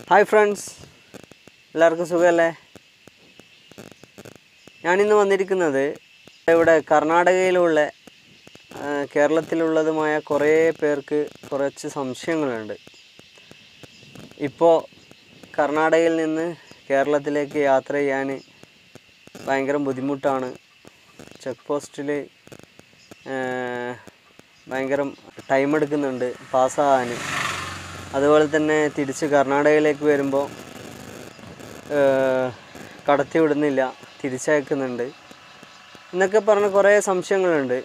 hi friends എല്ലാവർക്കും സുഖമല്ലേ ഞാനിന്ന് വന്നിരിക്കുന്നത് ഇവിടെ കർണാടകയിലുള്ള ആ, കേരളത്തിലുള്ളതുമായ കുറേ പേർക്ക് കുറച്ച് സംശയങ്ങളുണ്ട് ഇപ്പോൾ കർണാടകയിൽ നിന്ന് കേരളത്തിലേക്ക് യാത്ര ചെയ്യാൻ ഭയങ്കര ബുദ്ധിമുട്ടാണ് ചെക്ക് പോസ്റ്റിൽ ഭയങ്കര ടൈം എടുക്കുന്നുണ്ട് പാസ്സാകാൻ അതുപോലെ തന്നെ തിരിച്ച് കർണാടകയിലേക്ക് വരുമ്പോൾ കടത്തി വിടുന്നില്ല തിരിച്ചയക്കുന്നുണ്ട് എന്നൊക്കെ പറഞ്ഞ് കുറേ സംശയങ്ങളുണ്ട്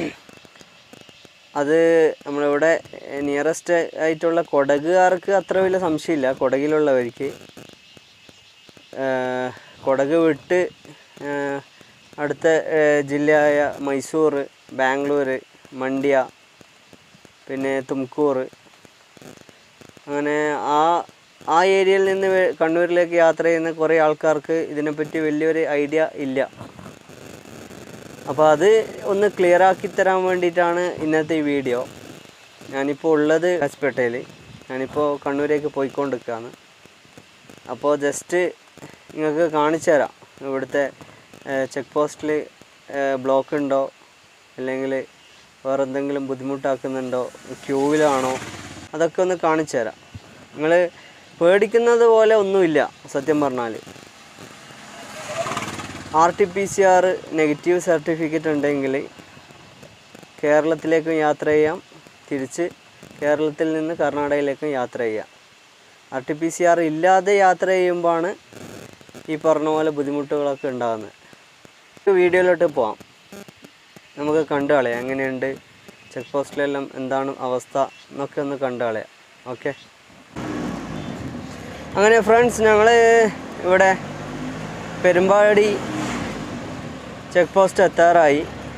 അത് നമ്മളിവിടെ നിയറസ്റ്റ് ആയിട്ടുള്ള കൊടകുകാർക്ക് അത്ര വലിയ സംശയമില്ല കൊടകിലുള്ളവർക്ക് ഏഹ് കൊടക് വിട്ട് ഏഹ് അടുത്ത ഏഹ് ജില്ലയായ മൈസൂർ ബാംഗ്ലൂർ മണ്ഡ്യ പിന്നെ തുംകൂർ അങ്ങനെ ആ ആ ഏരിയയിൽ നിന്ന് വെ- കണ്ണൂരിലേക്ക് യാത്ര ചെയ്യുന്ന കുറേ ആൾക്കാർക്ക് ഇതിനെപ്പറ്റി വലിയൊരു ഐഡിയ ഇല്ല അപ്പോൾ അത് ഒന്ന് ക്ലിയർ ആക്കി തരാൻ വേണ്ടിയിട്ടാണ് ഇന്നത്തെ ഈ വീഡിയോ ഞാനിപ്പോൾ ഉള്ളത് ഹോസ്പിറ്റലിൽ ഞാനിപ്പോൾ കണ്ണൂരേക്ക് പോയിക്കൊണ്ടിരിക്കുകയാണ് അപ്പോൾ ജസ്റ്റ് നിങ്ങൾക്ക് കാണിച്ചു തരാം ഇവിടുത്തെ ചെക്ക് പോസ്റ്റിൽ ബ്ലോക്ക് ഉണ്ടോ അല്ലെങ്കിൽ വേറെ എന്തെങ്കിലും ബുദ്ധിമുട്ടാക്കുന്നുണ്ടോ ക്യൂവിലാണോ അതൊക്കെ ഒന്ന് കാണിച്ചു തരാം നിങ്ങൾ പേടിക്കുന്നത് പോലെ ഒന്നുമില്ല സത്യം പറഞ്ഞാൽ R T P C R negative certificate ഉണ്ടെങ്കിൽ കേരളത്തിലേക്കും യാത്ര ചെയ്യാം തിരിച്ച് കേരളത്തിൽ നിന്ന് കർണാടകയിലേക്കും യാത്ര ചെയ്യാം R T P C R ഇല്ലാതെ യാത്ര ചെയ്യുമ്പോഴാണ് ഈ പറഞ്ഞ പോലെ ബുദ്ധിമുട്ടുകളൊക്കെ ഉണ്ടാകുന്നത് നമുക്ക് വീഡിയോയിലോട്ട് പോവാം നമുക്ക് കണ്ടു കളയാം എങ്ങനെയുണ്ട് ചെക്ക് പോസ്റ്റിലെല്ലാം എന്താണ് അവസ്ഥ എന്നൊക്കെ ഒന്ന് കണ്ടു കളയാം ഓക്കെ അങ്ങനെ ഫ്രണ്ട്സ് ഞങ്ങൾ ഇവിടെ പെരുമ്പാടി ചെക്ക് പോസ്റ്റ് എത്താറായി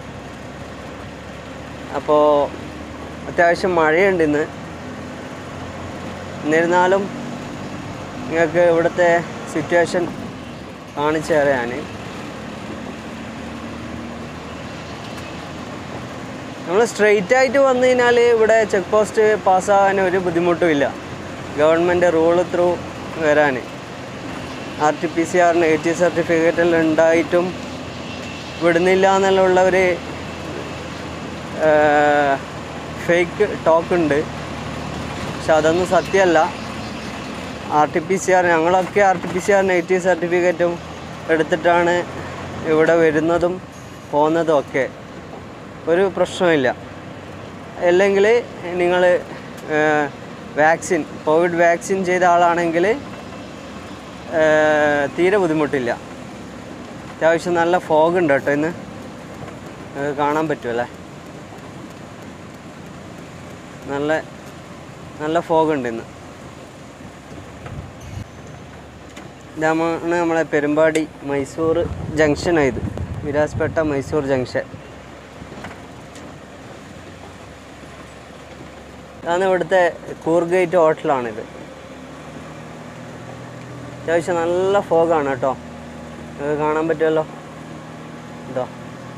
അപ്പോൾ അത്യാവശ്യം മഴയുണ്ട് ഇന്ന് എന്നിരുന്നാലും നിങ്ങൾക്ക് ഇവിടുത്തെ സിറ്റുവേഷൻ കാണിച്ചു തരാം ഞാൻ നമ്മൾ സ്ട്രെയിറ്റ് ആയിട്ട് വന്നു കഴിഞ്ഞാൽ ഇവിടെ ചെക്ക് പോസ്റ്റ് പാസ്സാകാൻ ഒരു ബുദ്ധിമുട്ടും ഇല്ല ഗവൺമെൻറ് റൂൾ ത്രൂ വരാൻ R T P C R negative certificate എല്ലാം ഉണ്ടായിട്ടും വിടുന്നില്ല എന്നുള്ള ഒരു ഫേക്ക് ടോക്ക് ഉണ്ട് പക്ഷെ അതൊന്നും സത്യമല്ല R T P C R ഞങ്ങളൊക്കെ R T P C R negative സർട്ടിഫിക്കറ്റും എടുത്തിട്ടാണ് ഇവിടെ വരുന്നതും പോകുന്നതും ഒക്കെ ഒരു പ്രശ്നമില്ല അല്ലെങ്കിൽ നിങ്ങൾ വാക്സിൻ കോവിഡ് വാക്സിൻ ചെയ്ത ആളാണെങ്കിൽ ഏഹ്, തീരെ ബുദ്ധിമുട്ടില്ല അത്യാവശ്യം നല്ല ഫോഗ് ഉണ്ട് കേട്ടോ ഇന്ന് അത് കാണാൻ പറ്റുമല്ലേ നല്ല നല്ല ഫോഗ് ഉണ്ട് ഇന്ന് ഇതാണ് നമ്മളെ പെരുമ്പാടി മൈസൂർ ജംഗ്ഷനായത് വിരാസ്പേട്ട മൈസൂർ ജംഗ്ഷൻ ഇതാണ് ഇവിടുത്തെ കൂർഗേറ്റ് ഹോട്ടലാണിത് അത്യാവശ്യം നല്ല ഫോഗാണ് കേട്ടോ നിങ്ങൾക്ക് കാണാൻ പറ്റുമല്ലോ ഇതോ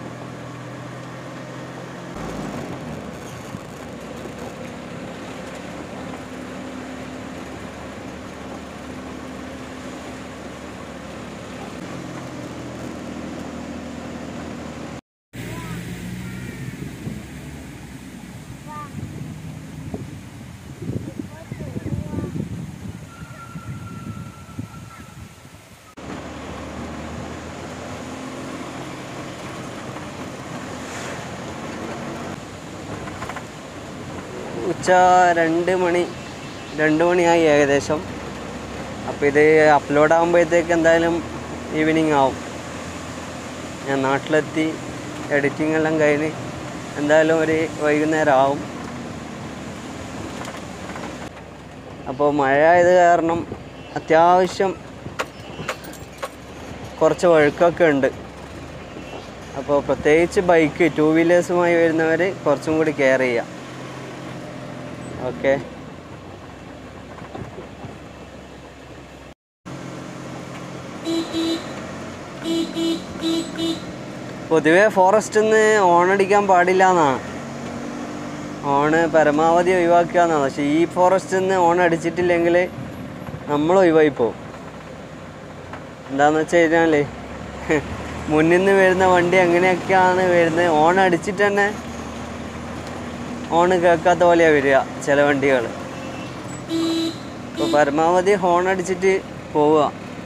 ഉച്ച രണ്ട് മണി രണ്ട് മണിയായി ഏകദേശം അപ്പോൾ ഇത് അപ്ലോഡ് ആകുമ്പോഴത്തേക്ക് എന്തായാലും ഈവനിങ് ആവും ഞാൻ നാട്ടിലെത്തി എഡിറ്റിംഗ് എല്ലാം കഴിഞ്ഞ് എന്തായാലും ഒരു വൈകുന്നേരം ആവും അപ്പോൾ മഴ ആയത് കാരണം അത്യാവശ്യം കുറച്ച് വഴുക്കൊക്കെ ഉണ്ട് അപ്പോൾ പ്രത്യേകിച്ച് ബൈക്ക് ടൂ വീലേഴ്സുമായി വരുന്നവർ കുറച്ചും കൂടി കെയർ ചെയ്യാം ഓക്കെ പൊതുവെ ഫോറസ്റ്റിൽ നിന്ന് ഓണടിക്കാൻ പാടില്ല എന്നാണ് ഓണ് പരമാവധി ഒഴിവാക്കുക എന്നാണ് പക്ഷേ ഈ ഫോറസ്റ്റിൽ നിന്ന് ഓൺ അടിച്ചിട്ടില്ലെങ്കിൽ നമ്മൾ ഒഴിവായി പോകും എന്താന്ന് വെച്ച് കഴിഞ്ഞാൽ മുന്നിൽ നിന്ന് വരുന്ന വണ്ടി എങ്ങനെയൊക്കെയാണ് വരുന്നത് ഓൺ അടിച്ചിട്ട് തന്നെ ഓൺ കേൾക്കാത്ത പോലെയാണ് വരിക ചില വണ്ടികൾ ഇപ്പോൾ പരമാവധി ഹോൺ അടിച്ചിട്ട് പോവുക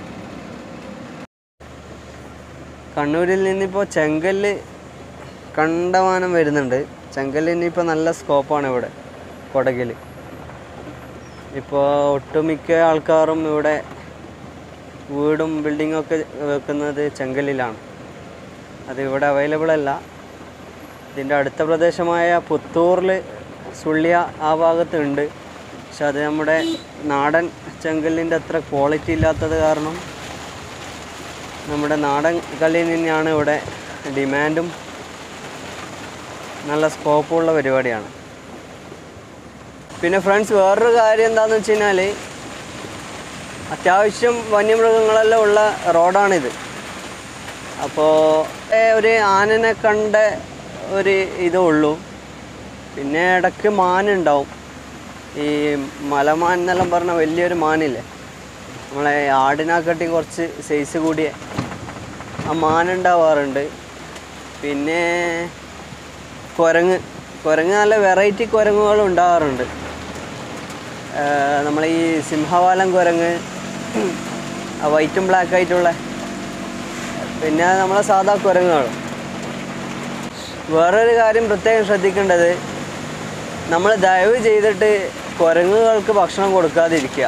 കണ്ണൂരിൽ നിന്നിപ്പോൾ ചെങ്കല്ല് കണ്ടമാനം വരുന്നുണ്ട് ചെങ്കല്ലിന് ഇപ്പോൾ നല്ല സ്കോപ്പാണ് ഇവിടെ കൊടകിൽ ഇപ്പോൾ ഒട്ടുമിക്ക ആൾക്കാരും ഇവിടെ വീടും ബിൽഡിങ്ങും ഒക്കെ വെക്കുന്നത് ചെങ്കല്ലിലാണ് അത് ഇവിടെ അവൈലബിൾ അല്ല ഇതിൻ്റെ അടുത്ത പ്രദേശമായ പുത്തൂറിൽ സുള്ളിയ ആ ഭാഗത്തുണ്ട് പക്ഷെ അത് നമ്മുടെ നാടൻ ചെങ്കല്ലിൻ്റെ അത്ര ക്വാളിറ്റി ഇല്ലാത്തത് കാരണം നമ്മുടെ നാടൻ കല്ലിന് തന്നെയാണ് ഇവിടെ ഡിമാൻഡും നല്ല സ്കോപ്പുള്ള പരിപാടിയാണ് പിന്നെ ഫ്രണ്ട്സ് വേറൊരു കാര്യം എന്താണെന്ന് വെച്ച് കഴിഞ്ഞാൽ അത്യാവശ്യം വന്യമൃഗങ്ങളെല്ലാം ഉള്ള റോഡാണിത് അപ്പോൾ ഒരു ആനനെ കണ്ട ഒരു ഇതേ ഉള്ളൂ പിന്നെ ഇടയ്ക്ക് മാനുണ്ടാവും ഈ മലമാൻ എന്നെല്ലാം പറഞ്ഞ വലിയൊരു മാനില്ലേ നമ്മളെ ആടിനെക്കാട്ടി കുറച്ച് സൈസ് കൂടിയ ആ മാനുണ്ടാവാറുണ്ട് പിന്നെ കുരങ്ങ് കുരങ്ങ് നല്ല വെറൈറ്റി കുരങ്ങുകൾ ഉണ്ടാവാറുണ്ട് നമ്മൾ ഈ സിംഹവാലം കുരങ്ങ് ആ വൈറ്റും ബ്ലാക്ക് ആയിട്ടുള്ള പിന്നെ നമ്മളെ സാധാ കുരങ്ങുകൾ വേറൊരു കാര്യം പ്രത്യേകം ശ്രദ്ധിക്കേണ്ടത് നമ്മൾ ദയവ് ചെയ്തിട്ട് കുരങ്ങുകൾക്ക് ഭക്ഷണം കൊടുക്കാതിരിക്കുക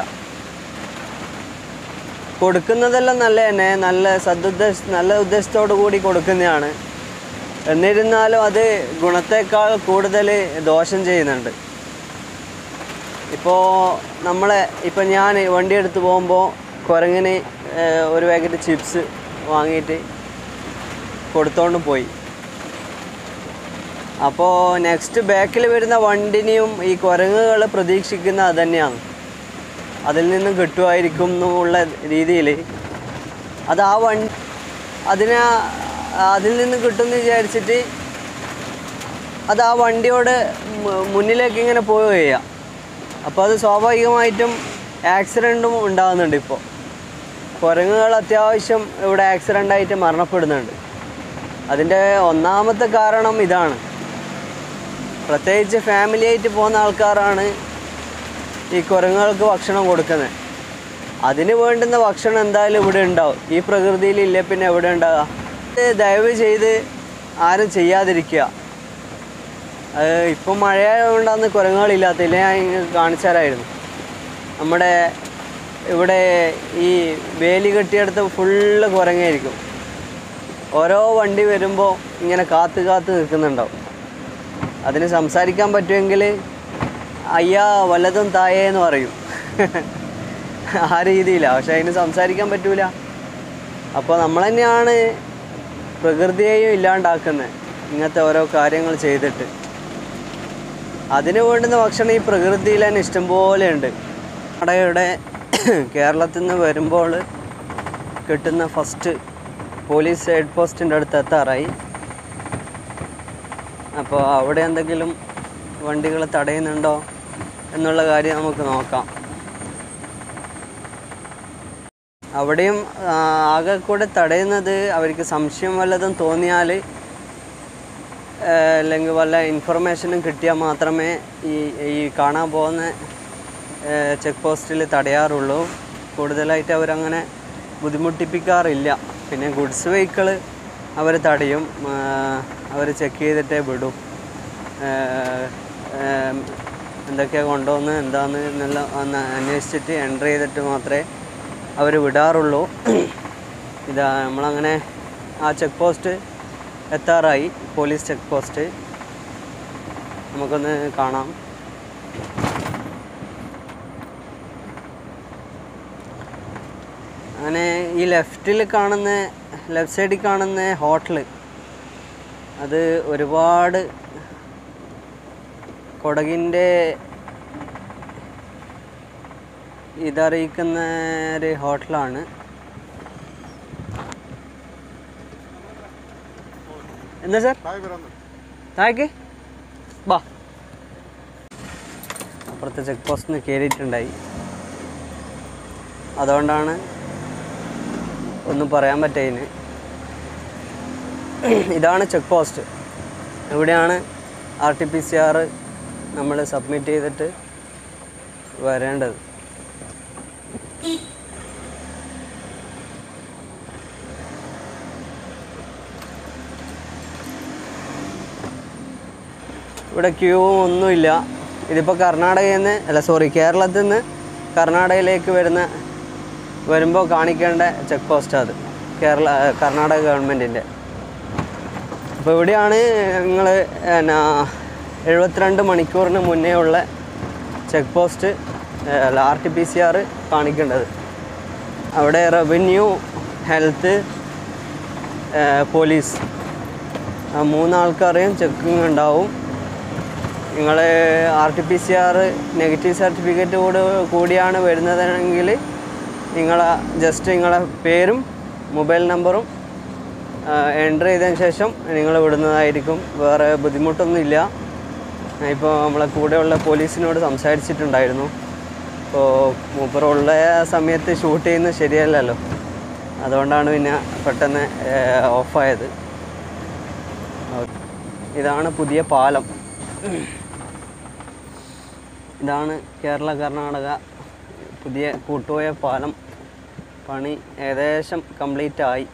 കൊടുക്കുന്നതെല്ലാം നല്ല തന്നെ നല്ല സദുദ്ദേശ നല്ല ഉദ്ദേശത്തോടു കൂടി കൊടുക്കുന്നതാണ് എന്നിരുന്നാലും അത് ഗുണത്തേക്കാൾ കൂടുതൽ ദോഷം ചെയ്യുന്നുണ്ട് ഇപ്പോൾ നമ്മളെ ഇപ്പം ഞാൻ വണ്ടി എടുത്ത് പോകുമ്പോൾ കുരങ്ങിന് ഏഹ്, ഒരു പാക്കറ്റ് ചിപ്സ് വാങ്ങിയിട്ട് കൊടുത്തോണ്ട് പോയി അപ്പോൾ നെക്സ്റ്റ് ബാക്കിൽ വരുന്ന വണ്ടിനെയും ഈ കുരങ്ങുകൾ പ്രതീക്ഷിക്കുന്ന അത് തന്നെയാണ് അതിൽ നിന്നും കിട്ടുമായിരിക്കും എന്നുള്ള രീതിയിൽ അത് ആ വണ്ടി അതിനെ അതിൽ നിന്ന് കിട്ടുമെന്ന് വിചാരിച്ചിട്ട് അത് ആ വണ്ടിയോട് മു- മുന്നിലേക്ക് ഇങ്ങനെ പോവുകയാണ് അപ്പോൾ അത് സ്വാഭാവികമായിട്ടും ആക്സിഡൻറ്റും ഉണ്ടാകുന്നുണ്ട് ഇപ്പോൾ കുരങ്ങുകൾ അത്യാവശ്യം ഇവിടെ ആക്സിഡൻ്റ് ആയിട്ട് മരണപ്പെടുന്നുണ്ട് അതിൻ്റെ ഒന്നാമത്തെ കാരണം ഇതാണ് പ്രത്യേകിച്ച് ഫാമിലി ആയിട്ട് പോകുന്ന ആൾക്കാരാണ് ഈ കുരങ്ങുകൾക്ക് ഭക്ഷണം കൊടുക്കുന്നത് അതിന് വേണ്ടുന്ന ഭക്ഷണം എന്തായാലും ഇവിടെ ഉണ്ടാവും ഈ പ്രകൃതിയിൽ ഇല്ല പിന്നെ എവിടെ ഉണ്ടാവുക ഇത് ദയവ് ചെയ്ത് ആരും ചെയ്യാതിരിക്കുക അത് ഇപ്പം മഴയായതുകൊണ്ടാണ് കുരങ്ങുകളില്ലാത്തില്ല ഞാൻ നിങ്ങൾക്ക് കാണിച്ചു തരായിരുന്നു നമ്മുടെ ഇവിടെ ഈ വേലി കെട്ടിയെടുത്ത് ഫുള്ള് കുരങ്ങായിരിക്കും ഓരോ വണ്ടി വരുമ്പോൾ ഇങ്ങനെ കാത്ത് കാത്ത് നിൽക്കുന്നുണ്ടാവും അതിന് സംസാരിക്കാൻ പറ്റുമെങ്കിൽ അയ്യാ വല്ലതും തായേ എന്ന് പറയും ആ രീതിയിലാണ് പക്ഷെ അതിന് സംസാരിക്കാൻ പറ്റൂല അപ്പോൾ നമ്മൾ തന്നെയാണ് പ്രകൃതിയെയും ഇല്ലാണ്ടാക്കുന്നത് ഇങ്ങനത്തെ ഓരോ കാര്യങ്ങൾ ചെയ്തിട്ട് അതിന് വേണ്ടുന്ന ഭക്ഷണം ഈ പ്രകൃതിയിൽ തന്നെ ഇഷ്ടംപോലെ ഉണ്ട് നമ്മുടെ ഇവിടെ കേരളത്തിൽ നിന്ന് വരുമ്പോൾ കിട്ടുന്ന ഫസ്റ്റ് പോലീസ് ഹെഡ് പോസ്റ്റിൻ്റെ അടുത്ത് എത്താറായി അപ്പോൾ അവിടെ എന്തെങ്കിലും വണ്ടികൾ തടയുന്നുണ്ടോ എന്നുള്ള കാര്യം നമുക്ക് നോക്കാം അവിടെയും ആ, ആകെ കൂടെ തടയുന്നത് അവർക്ക് സംശയം വല്ലതും തോന്നിയാൽ അല്ലെങ്കിൽ വല്ല ഇൻഫർമേഷനും കിട്ടിയാൽ മാത്രമേ ഈ ഈ കാണാൻ പോകുന്ന ചെക്ക് പോസ്റ്റിൽ തടയാറുള്ളൂ കൂടുതലായിട്ട് അവരങ്ങനെ ബുദ്ധിമുട്ടിപ്പിക്കാറില്ല പിന്നെ ഗുഡ്സ് വെഹിക്കിൾ അവർ തടയും അവർ ചെക്ക് ചെയ്തിട്ടേ വിടും ഏഹ്, ഏഹ്, എന്തൊക്കെയാണ് കൊണ്ടുവന്ന് എന്താന്ന് എന്നുള്ള ഒന്ന് അന്വേഷിച്ചിട്ട് എൻ്റർ ചെയ്തിട്ട് മാത്രമേ അവർ വിടാറുള്ളൂ ഇതാ നമ്മളങ്ങനെ ആ ചെക്ക് പോസ്റ്റ് എത്താറായി പോലീസ് ചെക്ക് പോസ്റ്റ് നമുക്കൊന്ന് കാണാം അങ്ങനെ ഈ ലെഫ്റ്റിൽ കാണുന്ന ലെഫ്റ്റ് സൈഡിൽ കാണുന്ന ഹോട്ടൽ അത് ഒരുപാട് കൊടകിൻ്റെ ഇതറിയിക്കുന്ന ഒരു ഹോട്ടലാണ് എന്താ സാർ താഴേക്ക് ബാ അപ്പുറത്തെ ചെക്ക് പോസ്റ്റിൽ നിന്ന് കയറിയിട്ടുണ്ടായി അതുകൊണ്ടാണ് ഒന്നും പറയാൻ പറ്റതിന് ഇതാണ് ചെക്ക് പോസ്റ്റ് ഇവിടെയാണ് R T P C R നമ്മൾ സബ്മിറ്റ് ചെയ്തിട്ട് വരേണ്ടത് ഇവിടെ ക്യൂ ഒന്നുമില്ല ഇതിപ്പോൾ കർണാടകയിൽ നിന്ന് അല്ല സോറി കേരളത്തിൽ നിന്ന് കർണാടകയിലേക്ക് വരുന്ന വരുമ്പോൾ കാണിക്കേണ്ട ചെക്ക് പോസ്റ്റ് അത് കേരള കർണാടക ഗവൺമെൻറ്റിൻ്റെ അപ്പോൾ ഇവിടെയാണ് നിങ്ങൾ എന്നാ എഴുപത്തിരണ്ട് മണിക്കൂറിന് മുന്നേ ഉള്ള ചെക്ക് പോസ്റ്റ് അല്ല R T P C R കാണിക്കേണ്ടത് അവിടെ റവന്യൂ ഹെൽത്ത് പോലീസ് ആ മൂന്നാൾക്കാരെയും ചെക്കിങ് ഉണ്ടാവും നിങ്ങൾ R T P C R negative certificate കൂടെ കൂടിയാണ് വരുന്നതെങ്കിൽ നിങ്ങൾ ജസ്റ്റ് നിങ്ങളെ പേരും മൊബൈൽ നമ്പറും എൻ്റർ ചെയ്തതിന് ശേഷം നിങ്ങൾ വിടുന്നതായിരിക്കും വേറെ ബുദ്ധിമുട്ടൊന്നുമില്ല ഇപ്പോൾ നമ്മളെ കൂടെയുള്ള പോലീസിനോട് സംസാരിച്ചിട്ടുണ്ടായിരുന്നു അപ്പോൾ മൂപ്പറുള്ള സമയത്ത് ഷൂട്ട് ചെയ്യുന്നത് ശരിയല്ലല്ലോ അതുകൊണ്ടാണ് പിന്നെ പെട്ടെന്ന് ഓഫായത് ഇതാണ് പുതിയ പാലം ഇതാണ് കേരള കർണാടക പുതിയ കൂട്ടുപോയ പാലം പണി ഏകദേശം കംപ്ലീറ്റ് ആയി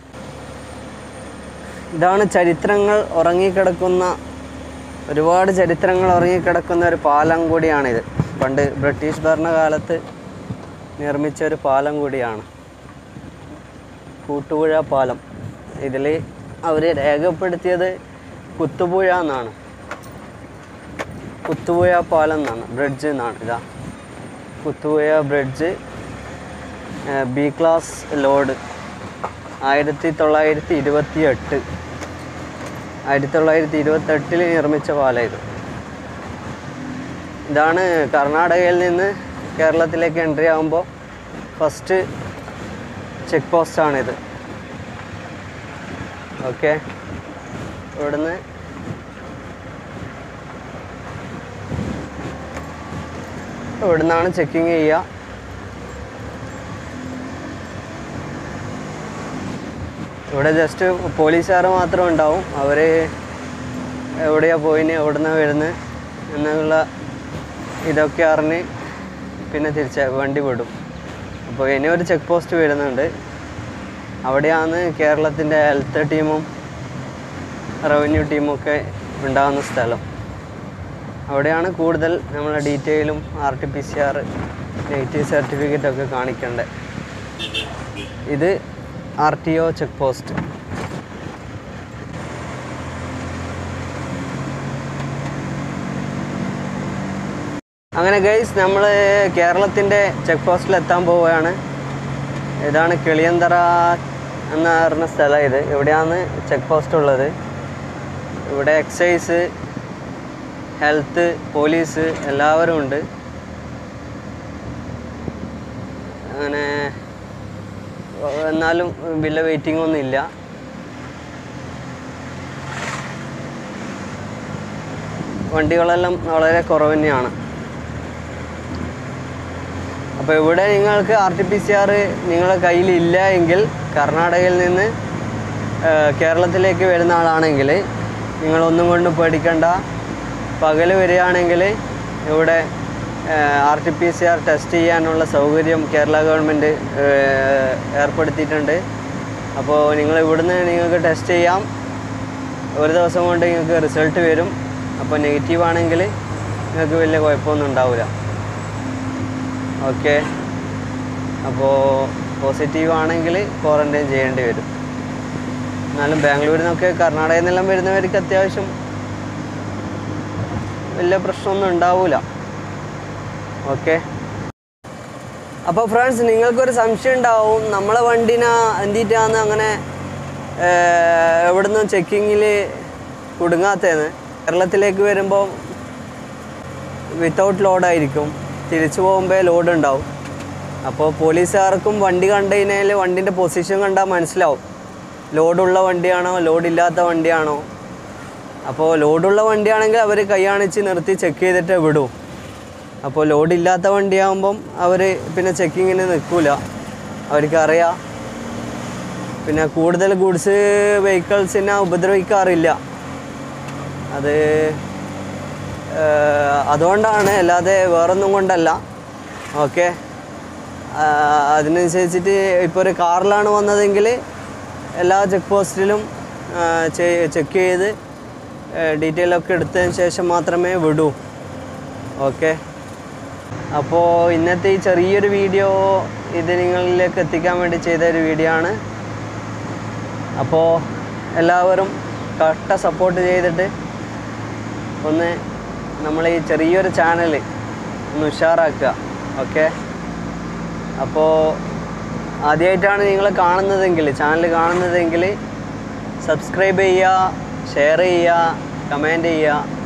ഇതാണ് ചരിത്രങ്ങൾ ഉറങ്ങിക്കിടക്കുന്ന ഒരുപാട് ചരിത്രങ്ങൾ ഉറങ്ങിക്കിടക്കുന്ന ഒരു പാലം കൂടിയാണിത് പണ്ട് ബ്രിട്ടീഷ് ഭരണകാലത്ത് നിർമ്മിച്ച ഒരു പാലം കൂടിയാണ് കൂട്ടുപുഴ പാലം ഇതിൽ അവർ രേഖപ്പെടുത്തിയത് കുത്തുപുഴ എന്നാണ് കുത്തുപുഴ പാലം എന്നാണ് ബ്രിഡ്ജ് എന്നാണ് ഇതാ Kuthupuzha bridge B class load ആയിരത്തി തൊള്ളായിരത്തി ഇരുപത്തി എട്ട് ആയിരത്തി തൊള്ളായിരത്തി ഇരുപത്തെട്ടിൽ നിർമ്മിച്ച പാലം ഇത് ഇതാണ് കർണാടകയിൽ നിന്ന് കേരളത്തിലേക്ക് എൻട്രി ആകുമ്പോൾ ഫസ്റ്റ് ചെക്ക് പോസ്റ്റാണിത് ഓക്കെ ഇവിടുന്ന് ഇവിടുന്നാണ് ചെക്കിങ് ചെയ്യുക ഇവിടെ ജസ്റ്റ് പോലീസുകാർ മാത്രം ഉണ്ടാവും അവർ എവിടെയാ പോയിന് എവിടുന്നാ വരുന്നത് എന്നുള്ള ഇതൊക്കെ അറിഞ്ഞ് പിന്നെ തിരിച്ച് വണ്ടി വിടും അപ്പോൾ ഇനി ഒരു ചെക്ക് പോസ്റ്റ് വരുന്നുണ്ട് അവിടെയാണ് കേരളത്തിൻ്റെ ഹെൽത്ത് ടീമും റവന്യൂ ടീമും ഒക്കെ ഉണ്ടാകുന്ന സ്ഥലം അവിടെയാണ് കൂടുതൽ നമ്മളെ ഡീറ്റെയിലും R T P C R negative certificate ഒക്കെ കാണിക്കേണ്ടത് ഇത് R T O check post അങ്ങനെ ഗൈസ് നമ്മൾ കേരളത്തിൻ്റെ ചെക്ക് പോസ്റ്റിൽ എത്താൻ പോവുകയാണ് ഇതാണ് കിളിയന്തറ എന്ന് പറഞ്ഞ സ്ഥലം ഇത് ഇവിടെയാണ് ചെക്ക് പോസ്റ്റ് ഉള്ളത് ഇവിടെ എക്സൈസ് ഹെൽത്ത് പോലീസ് എല്ലാവരും ഉണ്ട് അങ്ങനെ എന്നാലും വലിയ വെയിറ്റിംഗ് ഒന്നും ഇല്ല വണ്ടികളെല്ലാം വളരെ കുറവ് തന്നെയാണ് അപ്പോൾ ഇവിടെ നിങ്ങൾക്ക് R T P C R നിങ്ങളുടെ കയ്യിൽ ഇല്ല എങ്കിൽ കർണാടകയിൽ നിന്ന് ആ, കേരളത്തിലേക്ക് വരുന്ന ആളാണെങ്കിൽ നിങ്ങളൊന്നും കൊണ്ടും പേടിക്കണ്ട പകൽ വരികയാണെങ്കിൽ ഇവിടെ R T P C R test ചെയ്യാനുള്ള സൗകര്യം കേരള ഗവൺമെൻറ് ഏർപ്പെടുത്തിയിട്ടുണ്ട് അപ്പോൾ നിങ്ങൾ ഇവിടുന്ന് നിങ്ങൾക്ക് ടെസ്റ്റ് ചെയ്യാം ഒരു ദിവസം കൊണ്ട് നിങ്ങൾക്ക് റിസൾട്ട് വരും അപ്പോൾ നെഗറ്റീവ് ആണെങ്കിൽ നിങ്ങൾക്ക് വലിയ കുഴപ്പമൊന്നും ഉണ്ടാവില്ല ഓക്കെ അപ്പോൾ പോസിറ്റീവ് ആണെങ്കിൽ ക്വാറൻറ്റൈൻ ചെയ്യേണ്ടി വരും എന്നാലും ബാംഗ്ലൂരിൽ നിന്നൊക്കെ കർണാടകയിൽ നിന്നെല്ലാം വരുന്നവർക്ക് അത്യാവശ്യം വലിയ പ്രശ്നമൊന്നും ഉണ്ടാവില്ല ഓക്കെ അപ്പോൾ ഫ്രണ്ട്സ് നിങ്ങൾക്കൊരു സംശയം ഉണ്ടാവും നമ്മളെ വണ്ടിനെ എന്തിട്ടാന്ന് അങ്ങനെ ഏർ, എവിടുന്നും ചെക്കിങ്ങിൽ കുടുങ്ങാത്തതെന്ന് കേരളത്തിലേക്ക് വരുമ്പോൾ വിത്തൗട്ട് ലോഡായിരിക്കും തിരിച്ചു പോകുമ്പോൾ ലോഡ് ഉണ്ടാവും അപ്പോൾ പോലീസുകാർക്കും വണ്ടി കണ്ടു കഴിഞ്ഞാൽ വണ്ടിൻ്റെ പൊസിഷൻ കണ്ടാൽ മനസ്സിലാവും ലോഡുള്ള വണ്ടിയാണോ ലോഡില്ലാത്ത വണ്ടിയാണോ അപ്പോൾ ലോഡുള്ള വണ്ടിയാണെങ്കിൽ അവർ കൈ കാണിച്ച് നിർത്തി ചെക്ക് ചെയ്തിട്ട് വിടും അപ്പോൾ ലോഡില്ലാത്ത വണ്ടിയാകുമ്പം അവർ പിന്നെ ചെക്കിങ്ങിന് നിൽക്കില്ല അവർക്കറിയാം പിന്നെ കൂടുതൽ ഗുഡ്സ് വെഹിക്കിൾസിനെ ഉപദ്രവിക്കാറില്ല അത് ഏഹ്, അതുകൊണ്ടാണ് അല്ലാതെ വേറൊന്നും കൊണ്ടല്ല ഓക്കെ അതിനനുസരിച്ചിട്ട് ഇപ്പോൾ ഒരു കാറിലാണ് വന്നതെങ്കിൽ എല്ലാ ചെക്ക് പോസ്റ്റിലും ചെക്ക് ചെയ്ത് ഡീറ്റെയിൽ ഒക്കെ എടുത്തതിന് ശേഷം മാത്രമേ വിടൂ ഓക്കെ അപ്പോൾ ഇന്നത്തെ ഈ ചെറിയൊരു വീഡിയോ ഇത് നിങ്ങളിലേക്ക് എത്തിക്കാൻ വേണ്ടി ചെയ്ത ഒരു വീഡിയോ ആണ് അപ്പോൾ എല്ലാവരും കട്ട സപ്പോർട്ട് ചെയ്തിട്ട് ഒന്ന് നമ്മൾ ഈ ചെറിയൊരു ചാനൽ ഒന്ന് ഉഷാറാക്കുക ഓക്കെ അപ്പോൾ ആദ്യമായിട്ടാണ് നിങ്ങൾ കാണുന്നതെങ്കിൽ ചാനൽ കാണുന്നതെങ്കിൽ സബ്സ്ക്രൈബ് ചെയ്യുക ഷെയർ ചെയ്യുക കമൻറ്റ് ചെയ്യുക